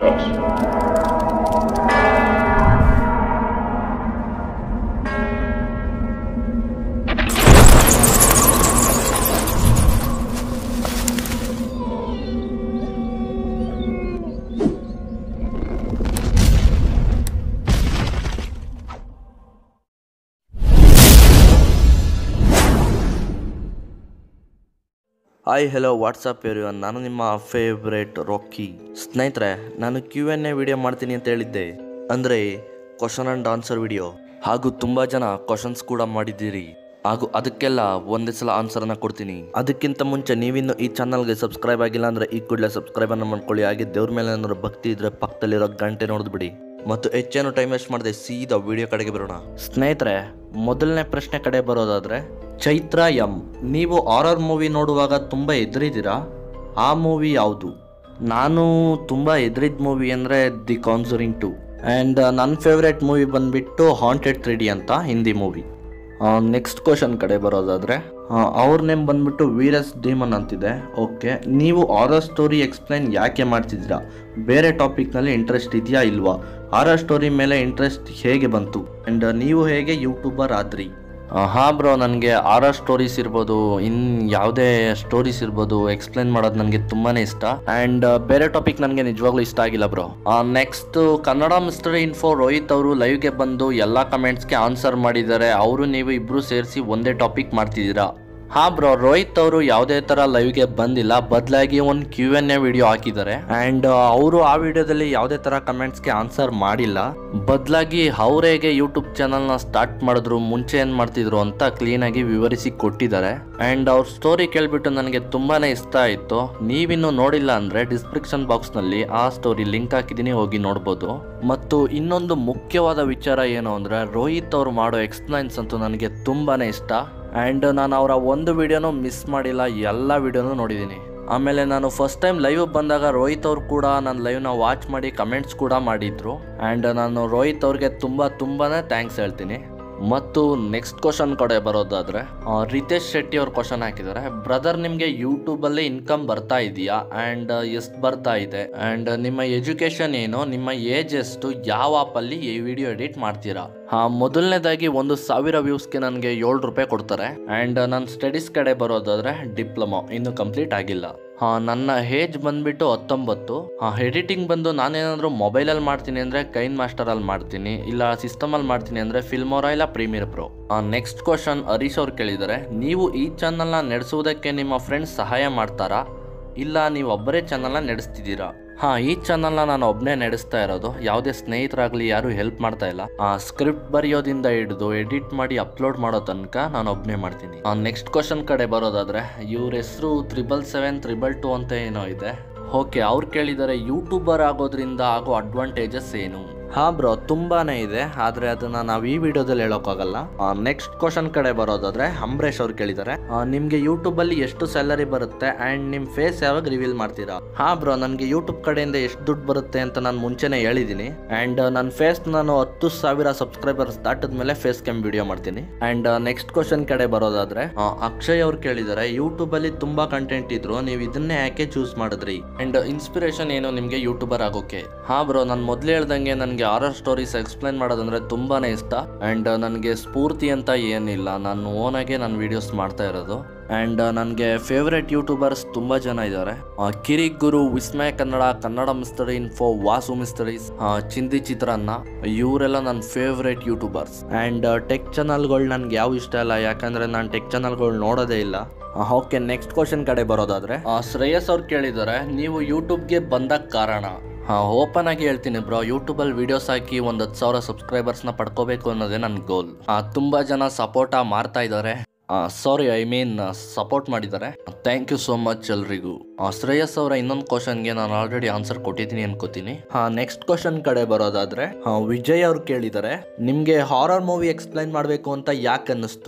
hi hello WhatsApp everyone ನಾನು ನಿಮ್ಮ favourite rakhi ಸ್ನೇಹಿತರೆ ನಾನು ಕ್ಯೂ ಎನ್ ಎ ವಿಡಿಯೋ ಮಾಡ್ತೀನಿ ಅಂತ ಹೇಳಿದ್ದೆ ಅಂದರೆ ಕ್ವಶನ್ ಆ್ಯಂಡ್ ಆನ್ಸರ್ ವಿಡಿಯೋ ಹಾಗೂ ತುಂಬ ಜನ ಕ್ವಶನ್ಸ್ ಕೂಡ ಮಾಡಿದ್ದೀರಿ ಹಾಗೂ ಅದಕ್ಕೆಲ್ಲ ಒಂದೇ ಸಲ ಆನ್ಸರನ್ನು ಕೊಡ್ತೀನಿ ಅದಕ್ಕಿಂತ ಮುಂಚೆ ನೀವಿನ್ನು ಈ ಚಾನಲ್ಗೆ ಸಬ್ಸ್ಕ್ರೈಬ್ ಆಗಿಲ್ಲ ಅಂದರೆ ಈ ಕೂಡಲೇ ಸಬ್ಸ್ಕ್ರೈಬನ್ನು ಮಾಡ್ಕೊಳ್ಳಿ ಹಾಗೆ ದೇವ್ರ ಮೇಲೆ ಏನಾದ್ರು ಭಕ್ತಿ ಇದ್ದರೆ ಪಕ್ಕದಲ್ಲಿರೋ ಗಂಟೆ ನೋಡಿದ್ಬಿಡಿ ಮತ್ತು ಹೆಚ್ಚೇನು ಟೈಮ್ ವೇಸ್ಟ್ ಮಾಡದೆ ಸೀದಾ ವಿಡಿಯೋ ಕಡೆಗೆ ಬರೋಣ ಸ್ನೇಹಿತರೆ ಮೊದಲನೇ ಪ್ರಶ್ನೆ ಕಡೆ ಬರೋದಾದ್ರೆ ಚೈತ್ರ ಎಂ ನೀವು ಹಾರರ್ ಮೂವಿ ನೋಡುವಾಗ ತುಂಬ ಎದುರಿದ್ದೀರಾ ಆ ಮೂವಿ ಯಾವುದು ನಾನು ತುಂಬ ಎದುರಿದ ಮೂವಿ ಅಂದರೆ ದಿ ಕಾನ್ಸರಿಂಗ್ ಟು ಆ್ಯಂಡ್ ನನ್ನ ಫೇವ್ರೆಟ್ ಮೂವಿ ಬಂದುಬಿಟ್ಟು ಹಾಂಟೆಡ್ ತ್ರೀ ಡಿ ಅಂತ ಹಿಂದಿ ಮೂವಿ ನೆಕ್ಸ್ಟ್ ಕ್ವಶನ್ ಕಡೆ ಬರೋದಾದರೆ ಅವ್ರ ನೇಮ್ ಬಂದ್ಬಿಟ್ಟು ವೀರಸ್ ಡಿಮನ್ ಅಂತಿದೆ ಓಕೆ ನೀವು ಆರರ್ ಸ್ಟೋರಿ ಎಕ್ಸ್ಪ್ಲೈನ್ ಯಾಕೆ ಮಾಡ್ತಿದ್ದೀರಾ ಬೇರೆ ಟಾಪಿಕ್ನಲ್ಲಿ ಇಂಟ್ರೆಸ್ಟ್ ಇದೆಯಾ ಇಲ್ವಾ ಆರರ್ ಸ್ಟೋರಿ ಮೇಲೆ ಇಂಟ್ರೆಸ್ಟ್ ಹೇಗೆ ಬಂತು ಆ್ಯಂಡ್ ನೀವು ಹೇಗೆ ಯೂಟ್ಯೂಬರ್ ಆದ್ರಿ ಹಾಂ ಬ್ರೋ ನನಗೆ ಆರರ್ ಸ್ಟೋರೀಸ್ ಇರ್ಬೋದು ಇನ್ ಯಾವುದೇ ಸ್ಟೋರೀಸ್ ಇರ್ಬೋದು ಎಕ್ಸ್ಪ್ಲೈನ್ ಮಾಡೋದು ನನಗೆ ತುಂಬಾನೇ ಇಷ್ಟ ಆ್ಯಂಡ್ ಬೇರೆ ಟಾಪಿಕ್ ನನಗೆ ನಿಜವಾಗ್ಲೂ ಇಷ್ಟ ಆಗಿಲ್ಲ bro next Kannada mister info Rohit ಅವರು ಲೈವ್ಗೆ ಬಂದು ಎಲ್ಲ ಕಮೆಂಟ್ಸ್ಗೆ ಆನ್ಸರ್ ಮಾಡಿದ್ದಾರೆ ಅವರು ನೀವು ಇಬ್ಬರು ಸೇರಿಸಿ ಒಂದೇ ಟಾಪಿಕ್ ಮಾಡ್ತಿದ್ದೀರಾ ಹಾ ಬ್ರೋ ರೋಹಿತ್ ಅವರು ಯಾವುದೇ ತರ ಲೈವ್ಗೆ ಬಂದಿಲ್ಲ ಬದಲಾಗಿ ಒಂದು ಕ್ಯೂ ಎನ್ ಎ ವಿಡಿಯೋ ಹಾಕಿದ್ದಾರೆ ಅಂಡ್ ಅವರು ಆ ವಿಡಿಯೋದಲ್ಲಿ ಯಾವುದೇ ತರ ಕಮೆಂಟ್ಸ್ಗೆ ಆನ್ಸರ್ ಮಾಡಿಲ್ಲ ಬದಲಾಗಿ ಅವ್ರು ಹೇಗೆ ಯೂಟ್ಯೂಬ್ ಚಾನಲ್ನ ಸ್ಟಾರ್ಟ್ ಮಾಡಿದ್ರು ಮುಂಚೆ ಏನು ಮಾಡ್ತಿದ್ರು ಅಂತ ಕ್ಲೀನಾಗಿ ವಿವರಿಸಿ ಕೊಟ್ಟಿದ್ದಾರೆ ಅಂಡ್ ಅವ್ರ ಸ್ಟೋರಿ ಕೇಳ್ಬಿಟ್ಟು ನನಗೆ ತುಂಬಾನೇ ಇಷ್ಟ ಆಯಿತು ನೀವಿನ್ನು ನೋಡಿಲ್ಲ ಅಂದ್ರೆ ಡಿಸ್ಕ್ರಿಪ್ಷನ್ ಬಾಕ್ಸ್ನಲ್ಲಿ ಆ ಸ್ಟೋರಿ ಲಿಂಕ್ ಹಾಕಿದ್ದೀನಿ ಹೋಗಿ ನೋಡ್ಬೋದು ಮತ್ತು ಇನ್ನೊಂದು ಮುಖ್ಯವಾದ ವಿಚಾರ ಏನು ಅಂದ್ರೆ ರೋಹಿತ್ ಅವರು ಮಾಡೋ ಎಕ್ಸ್ಪ್ಲೈನ್ಸ್ ಅಂತೂ ನನಗೆ ತುಂಬಾನೇ ಇಷ್ಟ ಆ್ಯಂಡ್ ನಾನು ಅವರ ಒಂದು ವಿಡಿಯೋನೂ ಮಿಸ್ ಮಾಡಿಲ್ಲ ಎಲ್ಲ ವಿಡಿಯೋನೂ ನೋಡಿದ್ದೀನಿ ಆಮೇಲೆ ನಾನು ಫಸ್ಟ್ ಟೈಮ್ ಲೈವ್ ಬಂದಾಗ ರೋಹಿತ್ ಅವ್ರು ಕೂಡ ನನ್ನ ಲೈವ್ನ ವಾಚ್ ಮಾಡಿ ಕಮೆಂಟ್ಸ್ ಕೂಡ ಮಾಡಿದ್ರು ಆ್ಯಂಡ್ ನಾನು ರೋಹಿತ್ ಅವ್ರಿಗೆ ತುಂಬ ತುಂಬಾ ಥ್ಯಾಂಕ್ಸ್ ಹೇಳ್ತೀನಿ ಮತ್ತು ನೆಕ್ಸ್ಟ್ ಕ್ವಶನ್ ಕಡೆ ಬರೋದಾದ್ರೆ ಆ, ರಿತೇಶ್ ಶೆಟ್ಟಿ ಅವ್ರ ಕ್ವಶನ್ ಹಾಕಿದ್ದಾರೆ ಬ್ರದರ್ ನಿಮಗೆ ಯೂಟ್ಯೂಬಲ್ಲಿ ಇನ್ಕಮ್ ಬರ್ತಾ ಇದೆಯಾ ಆ್ಯಂಡ್ ಎಷ್ಟು ಬರ್ತಾ ಇದೆ ಆ್ಯಂಡ್ ನಿಮ್ಮ ಎಜುಕೇಶನ್ ಏನು ನಿಮ್ಮ ಏಜ್ ಎಷ್ಟು ಯಾವ ಆಪಲ್ಲಿ ಈ ವಿಡಿಯೋ ಎಡಿಟ್ ಮಾಡ್ತೀರಾ ಹಾ ಮೊದಲನೇದಾಗಿ ಒಂದು ಸಾವಿರ ವ್ಯೂಸ್ಗೆ ನನಗೆ ಏಳು ರೂಪಾಯಿ ಕೊಡ್ತಾರೆ ಆ್ಯಂಡ್ ನನ್ನ ಸ್ಟಡೀಸ್ ಕಡೆ ಬರೋದಾದ್ರೆ ಡಿಪ್ಲೊಮಾ ಇನ್ನು ಕಂಪ್ಲೀಟ್ ಆಗಿಲ್ಲ ಹಾ ನನ್ನ ಏಜ್ ಬಂದ್ಬಿಟ್ಟು ಹತ್ತೊಂಬತ್ತು ಹಾ ಎಡಿಟಿಂಗ್ ಬಂದು ನಾನೇನಾದರೂ ಮೊಬೈಲಲ್ಲಿ ಮಾಡ್ತೀನಿ ಅಂದರೆ ಕೈನ್ ಮಾಸ್ಟರಲ್ಲಿ ಮಾಡ್ತೀನಿ ಇಲ್ಲ ಸಿಸ್ಟಮಲ್ಲಿ ಮಾಡ್ತೀನಿ ಅಂದರೆ ಫಿಲ್ಮೋರಾ ಇಲ್ಲ premiere pro next question Harish ಅವ್ರು ಕೇಳಿದ್ದಾರೆ ನೀವು ಈ ಚಾನಲ್ನ ನಡೆಸುವುದಕ್ಕೆ ನಿಮ್ಮ ಫ್ರೆಂಡ್ಸ್ ಸಹಾಯ ಮಾಡ್ತಾರಾ ಇಲ್ಲ ನೀವು ಒಬ್ಬರೇ ಚಾನಲ್ನ ನಡೆಸ್ತಿದ್ದೀರಾ ಹಾ ಈ ಚಾನಲ್ನ ನಾನು ಒಬ್ಬನೇ ನಡೆಸ್ತಾ ಇರೋದು ಯಾವುದೇ ಸ್ನೇಹಿತರಾಗಲಿ ಯಾರು ಹೆಲ್ಪ್ ಮಾಡ್ತಾ ಇಲ್ಲ ಆ ಸ್ಕ್ರಿಪ್ಟ್ ಬರೆಯೋದಿಂದ ಹಿಡಿದು ಎಡಿಟ್ ಮಾಡಿ ಅಪ್ಲೋಡ್ ಮಾಡೋ ತನಕ ನಾನು ಒಬ್ಬನೇ ಮಾಡ್ತೀನಿ ನೆಕ್ಸ್ಟ್ ಕ್ವಶನ್ ಕಡೆ ಬರೋದಾದ್ರೆ ಇವ್ರ ಹೆಸರು ತ್ರಿಬಲ್ ಸೆವೆನ್ ತ್ರಿಬಲ್ ಟು ಅಂತ ಏನೋ ಇದೆ ಓಕೆ ಅವ್ರು ಕೇಳಿದ್ದಾರೆ ಯೂಟ್ಯೂಬರ್ ಆಗೋದ್ರಿಂದ ಆಗೋ ಅಡ್ವಾಂಟೇಜಸ್ ಏನು ಹಾ ಬ್ರೋ ತುಂಬಾನೇ ಇದೆ ಆದ್ರೆ ಅದನ್ನ ನಾವು ಈ ವಿಡಿಯೋದಲ್ಲಿ ಹೇಳೋಕ್ಕಾಗಲ್ಲ ನೆಕ್ಸ್ಟ್ ಕ್ವಶನ್ ಕಡೆ ಬರೋದಾದ್ರೆ ಅಂಬರೀಶ್ ಅವ್ರು ಕೇಳಿದ್ದಾರೆ ಆ, ನಿಮ್ಗೆ ಯೂಟ್ಯೂಬ್ ಅಲ್ಲಿ ಎಷ್ಟು ಸ್ಯಾಲರಿ ಬರುತ್ತೆ ಅಂಡ್ ನಿಮ್ ಫೇಸ್ ಯಾವಾಗ ರಿವೀಲ್ ಮಾಡ್ತೀರಾ ಹಾ ಬ್ರೋ ನನಗೆ ಯೂಟ್ಯೂಬ್ ಕಡೆಯಿಂದ ಎಷ್ಟು ದುಡ್ಡು ಬರುತ್ತೆ ಅಂತ ನಾನು ಮುಂಚೆನೆ ಹೇಳಿದ್ದೀನಿ ಅಂಡ್ ನನ್ನ ಫೇಸ್ ನಾನು ಹತ್ತು ಸಾವಿರ ಸಬ್ಸ್ಕ್ರೈಬರ್ಸ್ ದಾಟಿದ ಮೇಲೆ ಫೇಸ್ ಕ್ಯಾಮ್ ವಿಡಿಯೋ ಮಾಡ್ತೀನಿ ಅಂಡ್ ನೆಕ್ಸ್ಟ್ ಕ್ವಶನ್ ಕಡೆ ಬರೋದಾದ್ರೆ ಆ, ಅಕ್ಷಯ್ ಅವ್ರು ಕೇಳಿದ್ದಾರೆ ಯೂಟ್ಯೂಬ್ ಅಲ್ಲಿ ತುಂಬಾ ಕಂಟೆಂಟ್ ಇದ್ರು ನೀವು ಇದನ್ನೇ ಯಾಕೆ ಚೂಸ್ ಮಾಡಿದ್ರಿ ಅಂಡ್ ಇನ್ಸ್ಪಿರೇಷನ್ ಏನು ನಿಮ್ಗೆ ಯೂಟ್ಯೂಬರ್ ಆಗೋಕೆ ಹಾ ಬ್ರೋ ನಾನು ಮೊದ್ಲು ಹೇಳ್ದಂಗೆ ನನಗೆ ಆರರ್ ಸ್ಟೋರೀಸ್ ಎಕ್ಸ್ಪ್ಲೈನ್ ಮಾಡೋದಂದ್ರೆ ತುಂಬಾನೇ ಇಷ್ಟ ಅಂಡ್ ನನಗೆ ಸ್ಫೂರ್ತಿ ಅಂತ ಏನಿಲ್ಲ ನಾನು ಓನಾಗೆ ನಾನು ವಿಡಿಯೋಸ್ ಮಾಡ್ತಾ ಇರೋದು ಆ್ಯಂಡ್ ನನಗೆ ಫೇವ್ರೆಟ್ ಯೂಟ್ಯೂಬರ್ಸ್ ತುಂಬ ಜನ ಇದ್ದಾರೆ Kirik Guru Vismaya Kannada Kannada mystery info Vasu mysteries Chindi Chitranna ಇವರೆಲ್ಲ ನನ್ನ ಫೇವ್ರೆಟ್ ಯೂಟ್ಯೂಬರ್ಸ್ ಆ್ಯಂಡ್ ಟೆಕ್ ಚಾನಲ್ಗಳು ನನಗೆ ಯಾವ ಇಷ್ಟ ಇಲ್ಲ ಯಾಕಂದರೆ ನಾನು ಟೆಕ್ ಚಾನಲ್ಗಳು ನೋಡೋದೇ ಇಲ್ಲ ಓಕೆ ನೆಕ್ಸ್ಟ್ ಕ್ವಶನ್ ಕಡೆ ಬರೋದಾದ್ರೆ ಆ, ಶ್ರೇಯಸ್ ಅವ್ರು ಕೇಳಿದ್ದಾರೆ ನೀವು ಯೂಟ್ಯೂಬ್ಗೆ ಬಂದ ಕಾರಣ ಹಾ ಓಪನ್ ಆಗಿ ಹೇಳ್ತೀನಿ ಬ್ರೋ ಯೂಟ್ಯೂಬಲ್ಲಿ ವಿಡಿಯೋಸ್ ಹಾಕಿ ಒಂದು ಹತ್ತು ಸಾವಿರ ಸಬ್ಸ್ಕ್ರೈಬರ್ಸ್ನ ಪಡ್ಕೋಬೇಕು ಅನ್ನೋದೇ ನನ್ನ ಗೋಲ್ ತುಂಬ ಜನ ಸಪೋರ್ಟ ಮಾಡ್ತಾ ಇದ್ದಾರೆ ಸಾರಿ ಐ ಮೀನ್ ಸಪೋರ್ಟ್ ಮಾಡಿದ್ದಾರೆ ಥ್ಯಾಂಕ್ ಯು ಸೋ ಮಚ್ ಎಲ್ರಿಗೂ ಆ, ಶ್ರೇಯಸ್ ಅವರ ಇನ್ನೊಂದು ಕ್ವಶನ್ಗೆ ನಾನು ಆಲ್ರೆಡಿ ಆನ್ಸರ್ ಕೊಟ್ಟಿದ್ದೀನಿ ಅನ್ಕೋತೀನಿ ಹಾ ನೆಕ್ಸ್ಟ್ ಕ್ವಶನ್ ಕಡೆ ಬರೋದಾದ್ರೆ ಆ, ವಿಜಯ್ ಅವ್ರು ಕೇಳಿದ್ದಾರೆ ನಿಮಗೆ ಹಾರರ್ ಮೂವಿ ಎಕ್ಸ್ಪ್ಲೈನ್ ಮಾಡಬೇಕು ಅಂತ ಯಾಕೆ ಅನ್ನಿಸ್ತು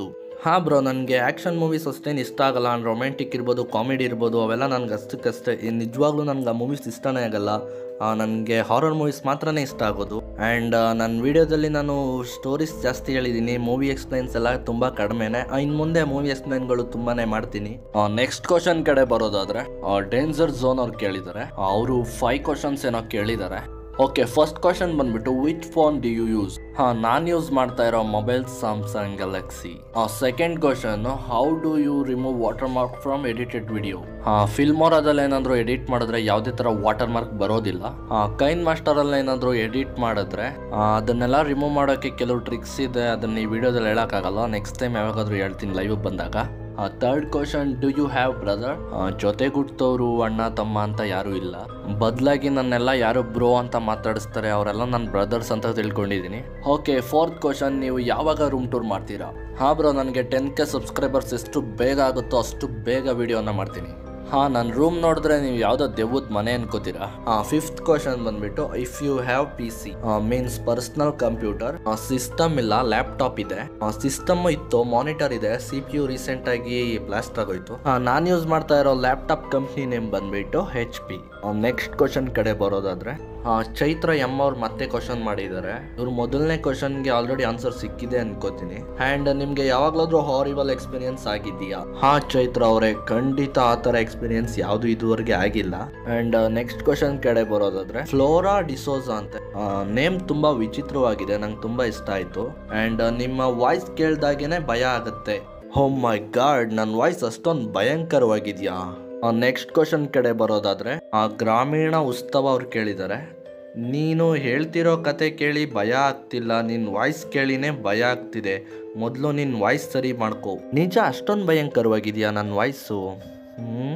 ಹಾಂ ಬ್ರೋ ನನಗೆ ಆ್ಯಕ್ಷನ್ ಮೂವೀಸ್ ಅಷ್ಟೇನು ಇಷ್ಟ ಆಗಲ್ಲ ರೊಮ್ಯಾಂಟಿಕ್ ಇರ್ಬೋದು ಕಾಮಿಡಿ ಇರ್ಬೋದು ಅವೆಲ್ಲ ನನಗೆ ಅಷ್ಟಕ್ಕಷ್ಟೇ ಇನ್ ನಿಜವಾಗ್ಲೂ ನನಗೆ ಆ ಮೂವೀಸ್ ಇಷ್ಟನೇ ಆಗಲ್ಲ ನನಗೆ ಹಾರರ್ ಮೂವೀಸ್ ಮಾತ್ರನೇ ಇಷ್ಟ ಆಗೋದು ಆ್ಯಂಡ್ ನನ್ನ ವಿಡಿಯೋದಲ್ಲಿ ನಾನು ಸ್ಟೋರೀಸ್ ಜಾಸ್ತಿ ಹೇಳಿದ್ದೀನಿ ಮೂವಿ ಎಕ್ಸ್ಪ್ಲೈನ್ಸ್ ಎಲ್ಲ ತುಂಬ ಕಡಿಮೆನೆ ಇನ್ನು ಮುಂದೆ ಮೂವಿ ಎಕ್ಸ್ಪ್ಲೈನ್ಗಳು ತುಂಬಾ ಮಾಡ್ತೀನಿ ನೆಕ್ಸ್ಟ್ ಕ್ವಶನ್ ಕಡೆ ಬರೋದಾದ್ರೆ ಡೇಂಜರ್ ಝೋನ್ ಅವ್ರು ಕೇಳಿದ್ದಾರೆ ಅವರು ಫೈವ್ ಕ್ವಶನ್ಸ್ ಏನೋ ಕೇಳಿದ್ದಾರೆ ಓಕೆ ಫಸ್ಟ್ ಕ್ವಶನ್ ಬಂದ್ಬಿಟ್ಟು which phone do you use ಹಾ ನಾನು ಯೂಸ್ ಮಾಡ್ತಾ ಇರೋ mobile Samsung Galaxy second question how do you remove water mark from edited video ಹಾ ಫಿಲ್ಮೋರಾದಲ್ಲಿ ಏನಾದರೂ ಎಡಿಟ್ ಮಾಡಿದ್ರೆ ಯಾವುದೇ ಥರ ವಾಟರ್ ಮಾರ್ಕ್ ಬರೋದಿಲ್ಲ ಕೈನ್ ಮಾಸ್ಟರಲ್ಲಿ ಏನಾದರೂ ಎಡಿಟ್ ಮಾಡಿದ್ರೆ ಆ, ಅದನ್ನೆಲ್ಲ ರಿಮೂವ್ ಮಾಡೋಕ್ಕೆ ಕೆಲವು ಟ್ರಿಕ್ಸ್ ಇದೆ ಅದನ್ನ ಈ ವಿಡಿಯೋದಲ್ಲಿ ಹೇಳೋಕ್ಕಾಗಲ್ಲ ನೆಕ್ಸ್ಟ್ ಟೈಮ್ ಯಾವಾಗಾದ್ರೂ ಹೇಳ್ತೀನಿ ಲೈವ್ ಬಂದಾಗ third question do you have brother ಜೊತೆಗುಟ್ಟವರು ಅಣ್ಣ ತಮ್ಮ ಅಂತ ಯಾರೂ ಇಲ್ಲ ಬದಲಾಗಿ ನನ್ನೆಲ್ಲ ಯಾರು ಬ್ರೋ ಅಂತ ಮಾತಾಡಿಸ್ತಾರೆ ಅವರೆಲ್ಲ ನನ್ನ ಬ್ರದರ್ಸ್ ಅಂತ ತಿಳ್ಕೊಂಡಿದ್ದೀನಿ ಓಕೆ ಫೋರ್ತ್ ಕ್ವಶನ್ ನೀವು ಯಾವಾಗ ರೂಮ್ ಟೂರ್ ಮಾಡ್ತೀರಾ ಹಾಂ ಬ್ರೋ ನನಗೆ ಟೆನ್ ಕೆ ಸಬ್ಸ್ಕ್ರೈಬರ್ಸ್ ಎಷ್ಟು ಬೇಗ ಆಗುತ್ತೋ ಅಷ್ಟು ಬೇಗ ವಿಡಿಯೋನ ಮಾಡ್ತೀನಿ ಹಾಂ ನನ್ನ ರೂಮ್ ನೋಡಿದ್ರೆ ನೀವು ಯಾವುದೋ ದೆವ್ವದ ಮನೆ ಅನ್ಕೋತೀರಾ ಹಾಂ ಫಿಫ್ತ್ ಕ್ವಶನ್ ಬಂದ್ಬಿಟ್ಟು if you have P C means personal computer system ಇಲ್ಲ ಲ್ಯಾಪ್ಟಾಪ್ ಇದೆ ಸಿಸ್ಟಮ್ ಇತ್ತು ಮಾನಿಟರ್ ಇದೆ ಸಿ ಪಿ ಯು ರೀಸೆಂಟ್ ಆಗಿ ಬ್ಲಾಸ್ಟ್ ಆಗೋಯ್ತು ನಾನು ಯೂಸ್ ಮಾಡ್ತಾ ಇರೋ ಲ್ಯಾಪ್ಟಾಪ್ ಕಂಪ್ನಿ ನೇಮ್ ಬಂದ್ಬಿಟ್ಟು ಹೆಚ್ ಪಿ ನೆಕ್ಸ್ಟ್ ಕ್ವಶನ್ ಕಡೆ ಬರೋದಾದ್ರೆ ಆ, ಚೈತ್ರ ಎಂ ಅವ್ರು ಮತ್ತೆ ಕ್ವಶನ್ ಮಾಡಿದ್ದಾರೆ ಇವ್ರು ಮೊದಲನೇ ಕ್ವಶನ್ಗೆ ಆಲ್ರೆಡಿ ಆನ್ಸರ್ ಸಿಕ್ಕಿದೆ ಅನ್ಕೋತೀನಿ ಆ್ಯಂಡ್ ನಿಮಗೆ ಯಾವಾಗಲಾದ್ರೂ ಹಾರಿಬಲ್ ಎಕ್ಸ್ಪೀರಿಯನ್ಸ್ ಆಗಿದೆಯಾ ಹಾ ಚೈತ್ರ ಅವರೇ ಖಂಡಿತ ಆ ಥರ ಎಕ್ಸ್ಪೀರಿಯನ್ಸ್ ಯಾವುದು ಇದುವರೆಗೆ ಆಗಿಲ್ಲ ಆ್ಯಂಡ್ ನೆಕ್ಸ್ಟ್ ಕ್ವಶನ್ ಕಡೆ ಬರೋದಾದ್ರೆ ಫ್ಲೋರಾ ಡಿಸೋಜಾ ಅಂತ ನೇಮ್ ತುಂಬಾ ವಿಚಿತ್ರವಾಗಿದೆ ನಂಗೆ ತುಂಬಾ ಇಷ್ಟ ಆಯಿತು ಆ್ಯಂಡ್ ನಿಮ್ಮ ವಾಯ್ಸ್ ಕೇಳ್ದಾಗೇನೆ ಭಯ ಆಗುತ್ತೆ ಹೋ ಮೈ ಗಾಡ್ ನನ್ನ ವಾಯ್ಸ್ ಅಷ್ಟೊಂದು ಭಯಂಕರವಾಗಿದೆಯಾ ನೆಕ್ಸ್ಟ್ ಕ್ವಶನ್ ಕಡೆ ಬರೋದಾದ್ರೆ ಆ ಗ್ರಾಮೀಣ ಉತ್ಸವ ಅವ್ರು ಕೇಳಿದ್ದಾರೆ ನೀನು ಹೇಳ್ತಿರೋ ಕತೆ ಕೇಳಿ ಭಯ ಆಗ್ತಿಲ್ಲ ನಿನ್ನ ವಾಯ್ಸ್ ಕೇಳಿನೇ ಭಯ ಆಗ್ತಿದೆ ಮೊದಲು ನಿನ್ನ ವಾಯ್ಸ್ ಸರಿ ಮಾಡ್ಕೋ ನಿಜ ಅಷ್ಟೊಂದು ಭಯಂಕರವಾಗಿದೆಯಾ ನನ್ನ ವಾಯ್ಸು ಹ್ಞೂ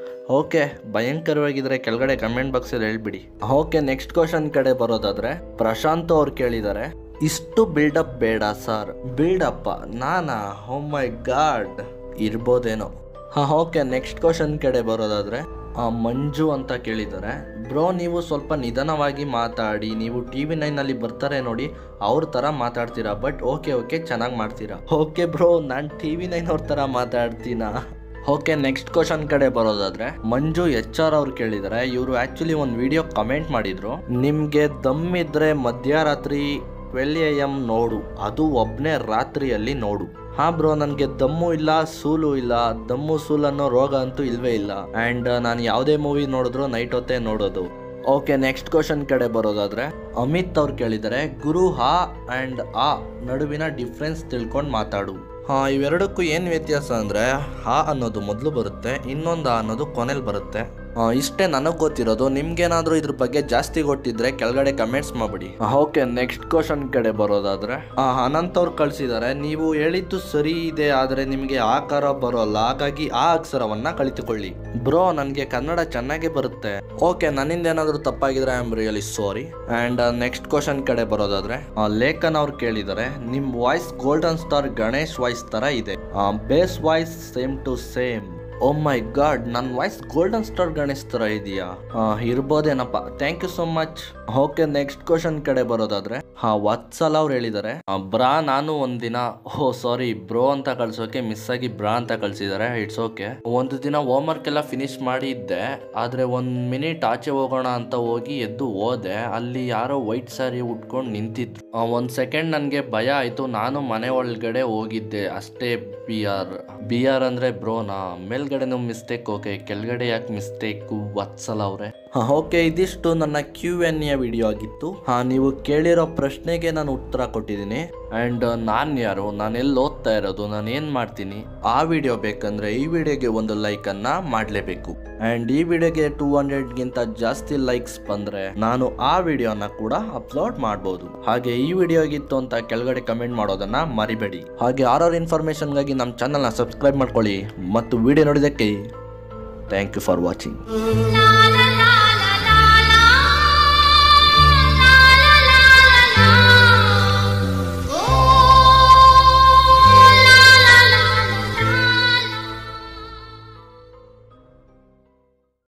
ಓಕೆ ಭಯಂಕರವಾಗಿದ್ರೆ ಕೆಳಗಡೆ ಕಮೆಂಟ್ ಬಾಕ್ಸಲ್ಲಿ ಹೇಳ್ಬಿಡಿ ಓಕೆ ನೆಕ್ಸ್ಟ್ ಕ್ವಶನ್ ಕಡೆ ಬರೋದಾದ್ರೆ ಪ್ರಶಾಂತ್ ಅವ್ರು ಕೇಳಿದ್ದಾರೆ ಇಷ್ಟು ಬಿಲ್ಡಪ್ ಬೇಡ ಸರ್ ಬಿಲ್ಡಪ್ಪ ನಾನಾ ಹೋ ಮೈ ಗಾಡ್ ಇರ್ಬೋದೇನೋ ಹಾಂ ಓಕೆ ನೆಕ್ಸ್ಟ್ ಕ್ವಶನ್ ಕಡೆ ಬರೋದಾದ್ರೆ ಆ, ಮಂಜು ಅಂತ ಕೇಳಿದ್ದಾರೆ ಬ್ರೋ ನೀವು ಸ್ವಲ್ಪ ನಿಧಾನವಾಗಿ ಮಾತಾಡಿ ನೀವು ಟಿ ವಿ ನೈನಲ್ಲಿ ಬರ್ತಾರೆ ನೋಡಿ ಅವ್ರ ಥರ ಮಾತಾಡ್ತೀರಾ ಬಟ್ ಓಕೆ ಓಕೆ ಚೆನ್ನಾಗಿ ಮಾಡ್ತೀರಾ ಓಕೆ ಬ್ರೋ ನಾನು ಟಿ ವಿ ನೈನ್ ಅವ್ರ ಥರ ಮಾತಾಡ್ತೀನಾ ಓಕೆ ನೆಕ್ಸ್ಟ್ ಕ್ವಶನ್ ಕಡೆ ಬರೋದಾದ್ರೆ ಮಂಜು ಎಚ್ ಆರ್ ಅವ್ರು ಕೇಳಿದ್ದಾರೆ ಇವರು ಆ್ಯಕ್ಚುಲಿ ಒಂದು ವಿಡಿಯೋ ಕಮೆಂಟ್ ಮಾಡಿದ್ರು ನಿಮಗೆ ದಮ್ ಇದ್ರೆ ಮಧ್ಯರಾತ್ರಿ ಟ್ವೆಲ್ ಎ ಎಮ್ ನೋಡು ಅದು ಒಬ್ಬನೇ ರಾತ್ರಿಯಲ್ಲಿ ನೋಡು ಹಾ ಬ್ರೋ ನನಗೆ ದಮ್ಮು ಇಲ್ಲ ಸೂಲು ಇಲ್ಲ ದಮ್ಮು ಸೂಲ್ ಅನ್ನೋ ರೋಗ ಅಂತೂ ಇಲ್ವೇ ಇಲ್ಲ ಆ್ಯಂಡ್ ನಾನು ಯಾವುದೇ ಮೂವಿ ನೋಡಿದ್ರು ನೈಟ್ ಹೊತ್ತೇ ನೋಡೋದು ಓಕೆ ನೆಕ್ಸ್ಟ್ ಕ್ವಶನ್ ಕಡೆ ಬರೋದಾದ್ರೆ ಅಮಿತ್ ಅವ್ರು ಕೇಳಿದ್ದಾರೆ ಗುರು ಹಾ ಆ್ಯಂಡ್ ಆ ನಡುವಿನ ಡಿಫ್ರೆನ್ಸ್ ತಿಳ್ಕೊಂಡು ಮಾತಾಡು ಹಾ ಇವೆರಡಕ್ಕೂ ಏನು ವ್ಯತ್ಯಾಸ ಅಂದರೆ ಹಾ ಅನ್ನೋದು ಮೊದಲು ಬರುತ್ತೆ ಇನ್ನೊಂದು ಆ ಅನ್ನೋದು ಕೊನೆಯಲ್ಲಿ ಬರುತ್ತೆ ಆ, ಇಷ್ಟೇ ನನಗೆ ಗೊತ್ತಿರೋದು ನಿಮ್ಗೇನಾದ್ರೂ ಇದ್ರ ಬಗ್ಗೆ ಜಾಸ್ತಿ ಗೊತ್ತಿದ್ರೆ ಕೆಳಗಡೆ ಕಮೆಂಟ್ಸ್ ಮಾಡ್ಬಿಡಿ ಓಕೆ ನೆಕ್ಸ್ಟ್ ಕ್ವಶನ್ ಕಡೆ ಬರೋದಾದ್ರೆ ಆ, ಅನಂತ್ ಅವ್ರು ಕಳಿಸಿದ್ದಾರೆ ನೀವು ಹೇಳಿದ್ದು ಸರಿ ಇದೆ ಆದರೆ ನಿಮಗೆ ಆಕಾರ ಬರೋಲ್ಲ ಹಾಗಾಗಿ ಆ ಅಕ್ಷರವನ್ನ ಕಲಿತುಕೊಳ್ಳಿ ಬ್ರೋ ನನಗೆ ಕನ್ನಡ ಚೆನ್ನಾಗೇ ಬರುತ್ತೆ ಓಕೆ ನನ್ನಿಂದ ಏನಾದರೂ ತಪ್ಪಾಗಿದ್ರೆ I am really sorry and next question ಕಡೆ ಬರೋದಾದ್ರೆ ಆ, ಲೇಖನ್ ಅವ್ರು ಕೇಳಿದ್ದಾರೆ ನಿಮ್ಮ voice golden star Ganesh voice ಥರ ಇದೆ base voice same to same oh my God ನನ್ನ ವಾಯ್ಸ್ ಗೋಲ್ಡನ್ ಸ್ಟಾರ್ ಗಣೇಶ್ ಥರ ಇದೆಯಾ ಇರ್ಬೋದೇನಪ್ಪ thank you so much okay next question ಕಡೆ ಬರೋದಾದ್ರೆ ಹಾ ವತ್ಸಲ ಅವ್ರು ಹೇಳಿದ್ದಾರೆ ಆ, ಬ್ರಾ ನಾನು ಒಂದಿನ ಓ ಸಾರಿ ಬ್ರೋ ಅಂತ ಕಳ್ಸೋಕೆ ಮಿಸ್ ಆಗಿ ಬ್ರಾ ಅಂತ ಕಳ್ಸಿದ್ದಾರೆ ಇಟ್ಸ್ ಓಕೆ ಒಂದು ದಿನ ಹೋಮ್ವರ್ಕ್ ಎಲ್ಲ ಫಿನಿಶ್ ಮಾಡಿದ್ದೆ ಆದ್ರೆ ಒಂದ್ ಮಿನಿಟ್ ಆಚೆ ಹೋಗೋಣ ಅಂತ ಹೋಗಿ ಎದ್ದು ಹೋದೆ ಅಲ್ಲಿ ಯಾರೋ ವೈಟ್ ಸ್ಯಾರಿ ಉಟ್ಕೊಂಡು ನಿಂತಿದ್ರು ಆ, ಒಂದ್ ಸೆಕೆಂಡ್ ನನಗೆ ಭಯ ಆಯ್ತು ನಾನು ಮನೆ ಒಳಗಡೆ ಹೋಗಿದ್ದೆ ಅಷ್ಟೇ ಬಿ ಆರ್ ಬಿ ಆರ್ ಅಂದ್ರೆ ಬ್ರೋನಾ ಮೇಲ್ಗಡೆನೂ ಮಿಸ್ಟೇಕ್ ಓಕೆ ಕೆಳಗಡೆ ಯಾಕೆ ಮಿಸ್ಟೇಕು ವತ್ಸಲ ಅವ್ರೆ ಓಕೆ ಇದಿಷ್ಟು ನನ್ನ ಕ್ಯೂ ಎನ್ ಎ ವಿಡಿಯೋ ಆಗಿತ್ತು ಹಾ ನೀವು ಕೇಳಿರೋ ಪ್ರಶ್ನೆಗೆ ನಾನು ಉತ್ತರ ಕೊಟ್ಟಿದ್ದೀನಿ ಆ್ಯಂಡ್ ನಾನು ಯಾರು ನಾನು ಎಲ್ಲಿ ಓದ್ತಾ ಇರೋದು ನಾನು ಏನು ಮಾಡ್ತೀನಿ ಆ ವಿಡಿಯೋ ಬೇಕಂದ್ರೆ ಈ ವಿಡಿಯೋಗೆ ಒಂದು ಲೈಕನ್ನು ಮಾಡಲೇಬೇಕು ಆ್ಯಂಡ್ ಈ ವಿಡಿಯೋಗೆ ಟೂ ಹಂಡ್ರೆಡ್ಗಿಂತ ಜಾಸ್ತಿ ಲೈಕ್ಸ್ ಬಂದರೆ ನಾನು ಆ ವಿಡಿಯೋನ ಕೂಡ ಅಪ್ಲೋಡ್ ಮಾಡ್ಬೋದು ಹಾಗೆ ಈ ವಿಡಿಯೋಗಿತ್ತು ಅಂತ ಕೆಳಗಡೆ ಕಮೆಂಟ್ ಮಾಡೋದನ್ನ ಮರಿಬೇಡಿ ಹಾಗೆ ಆರ್ ಇನ್ಫಾರ್ಮೇಷನ್ಗಾಗಿ ನಮ್ಮ ಚಾನಲ್ನ ಸಬ್ಸ್ಕ್ರೈಬ್ ಮಾಡ್ಕೊಳ್ಳಿ ಮತ್ತು ವಿಡಿಯೋ ನೋಡಿದ್ದಕ್ಕೆ thank you for watching la la